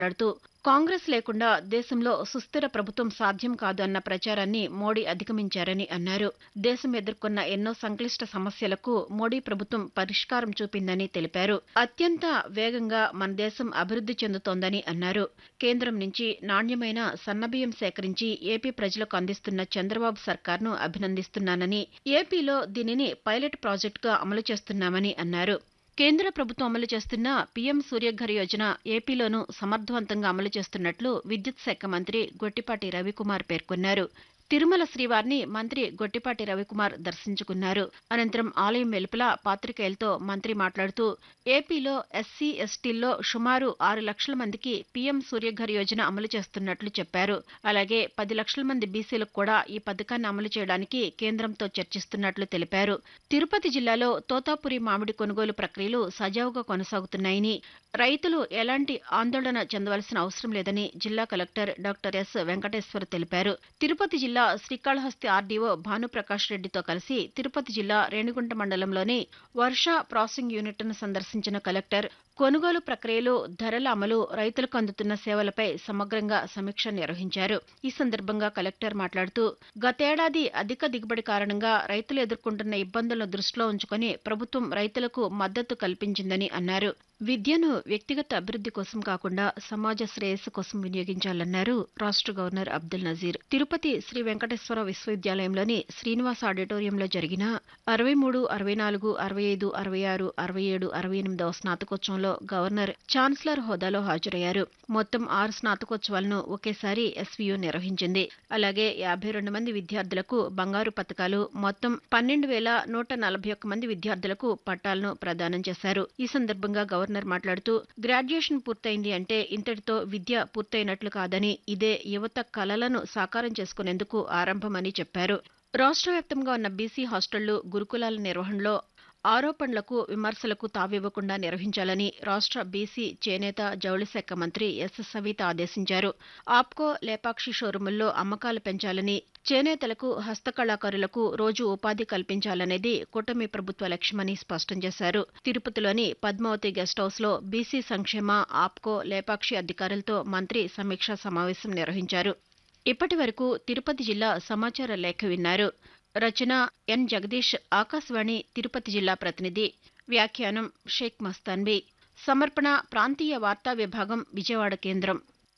మాట్లాడుతూ కాంగ్రెస్ లేకుండా దేశంలో సుస్థిర ప్రభుత్వం సాధ్యం కాదు అన్న ప్రచారాన్ని మోడీ అధిగమించారని అన్నారు దేశం ఎదుర్కొన్న ఎన్నో సంక్లిష్ట సమస్యలకు మోడీ ప్రభుత్వం పరిష్కారం చూపిందని తెలిపారు అత్యంత వేగంగా మన దేశం అభివృద్ధి చెందుతోందని అన్నారు కేంద్రం నుంచి నాణ్యమైన సన్నబియ్యం సేకరించి ఏపీ ప్రజలకు అందిస్తున్న చంద్రబాబు సర్కార్ను అభినందిస్తున్నానని ఏపీలో దీనిని పైలట్ ప్రాజెక్టుగా అమలు చేస్తున్నామని అన్నారు కేంద్ర ప్రభుత్వం అమలు చేస్తున్న పీఎం సూర్యఘర్ యోజన ఏపీలోనూ సమర్థవంతంగా అమలు చేస్తున్నట్లు విద్యుత్ శాఖ మంత్రి గొట్టిపాటి రవికుమార్ పేర్కొన్నారు తిరుమల శ్రీవారిని మంత్రి గొట్టిపాటి రవికుమార్ దర్శించుకున్నారు అనంతరం ఆలయం వెలుపల పాతికేయులతో మంత్రి మాట్లాడుతూ ఏపీలో ఎస్సీ ఎస్టీల్లో సుమారు ఆరు లక్షల మందికి పీఎం సూర్యఘర్ యోజన అమలు చేస్తున్నట్లు చెప్పారు అలాగే పది లక్షల మంది బీసీలకు కూడా ఈ పథకాన్ని అమలు చేయడానికి కేంద్రంతో చర్చిస్తున్నట్లు తెలిపారు తిరుపతి జిల్లాలో తోతాపురి మామిడి కొనుగోలు ప్రక్రియలు సజావుగా కొనసాగుతున్నాయని రైతులు ఎలాంటి ఆందోళన చెందవలసిన అవసరం లేదని జిల్లా కలెక్టర్ డాక్టర్ ఎస్ వెంకటేశ్వర్ తెలిపారు తిరుపతి జిల్లా శ్రీకాళహస్తి ఆర్డీఓ భానుప్రకాష్ రెడ్డితో కలిసి తిరుపతి జిల్లా రేణిగుంట మండలంలోని వర్ష ప్రాసెసింగ్ యూనిట్ను సందర్శించిన కలెక్టర్ కొనుగోలు ప్రక్రియలు ధరల అమలు రైతులకు అందుతున్న సేవలపై సమగ్రంగా సమీక్ష నిర్వహించారు ఈ సందర్భంగా కలెక్టర్ మాట్లాడుతూ గతేడాది అధిక దిగుబడి కారణంగా రైతులు ఎదుర్కొంటున్న ఇబ్బందులను దృష్టిలో ఉంచుకొని ప్రభుత్వం రైతులకు మద్దతు కల్పించిందని అన్నారు విద్యను వ్యక్తిగత అభివృద్ధి కోసం కాకుండా సమాజ శ్రేయస్సు కోసం వినియోగించాలన్నారు రాష్ట్ర గవర్నర్ అబ్దుల్ నజీర్ తిరుపతి శ్రీ వెంకటేశ్వర విశ్వవిద్యాలయంలోని శ్రీనివాస ఆడిటోరియంలో జరిగిన అరవై మూడు అరవై నాలుగు అరవై ఐదు అరవై ఆరు అరవై ఏడు అరవై ఎనిమిదవ స్నాతకోత్సవంలో గవర్నర్ ఛాన్సలర్ హోదాలో హాజరయ్యారు మొత్తం ఆరు స్నాతకోత్సవాలను ఒకేసారి ఎస్వీయు నిర్వహించింది అలాగే యాభై రెండు మంది విద్యార్థులకు బంగారు పథకాలు మొత్తం పన్నెండు వేల నూట నలభై ఒక్క మంది విద్యార్థులకు పట్టాలను ప్రదానం చేశారు ఈ సందర్భంగా గవర్నర్ మాట్లాడుతూ గ్రాడ్యుయేషన్ పూర్తయింది అంటే ఇంతటితో విద్య పూర్తయినట్లు కాదని ఇదే యువత కలలను సాకారం చేసుకునేందుకు ఆరంభమని చెప్పారు రాష్ట్ర వ్యాప్తంగా ఉన్న బీసీ హాస్టళ్లు గురుకులాల నిర్వహణలో ఆరోపణలకు విమర్శలకు తావివ్వకుండా నిర్వహించాలని రాష్ట్ర బీసీ చేనేత జౌళి శాఖ మంత్రి ఎస్ సవిత ఆదేశించారు ఆప్కో లేపాక్షి షోరూముల్లో అమ్మకాలు పెంచాలని చేనేతలకు హస్తకళాకారులకు రోజు ఉపాధి కల్పించాలనేది కూటమి ప్రభుత్వ లక్ష్యమని స్పష్టం చేశారు తిరుపతిలోని పద్మావతి గెస్ట్ హౌస్లో బీసీ సంక్షేమ ఆప్కో లేపాక్షి అధికారులతో మంత్రి సమీక్షా సమావేశం నిర్వహించారు ఇప్పటి వరకు తిరుపతి జిల్లా సమాచార లేఖ విన్నారు రచన ఎన్ జగదీష్ ఆకాశవాణి తిరుపతి జిల్లా ప్రతినిధి వ్యాఖ్యానం షేక్ మస్తాన్బీ సమర్పణ ప్రాంతీయ వార్తా విభాగం విజయవాడ కేంద్రం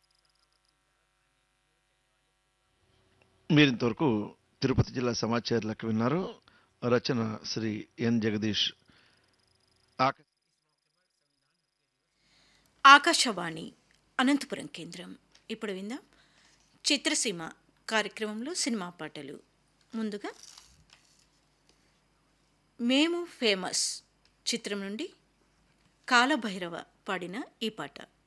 మీరింతవరకు తిరుపతి జిల్లా సమాచారాలకు విన్నారు రచన శ్రీ ఎన్ జగదీష్ ఆక- ఆకాశవాణి అనంతపురం కేంద్రం ఇప్పుడు విందాం చిత్రసీమ కార్యక్రమంలో సినిమా పాటలు ముందుగా మేము ఫేమస్ చిత్రం నుండి కాలభైరవ పాడిన ఈ పాట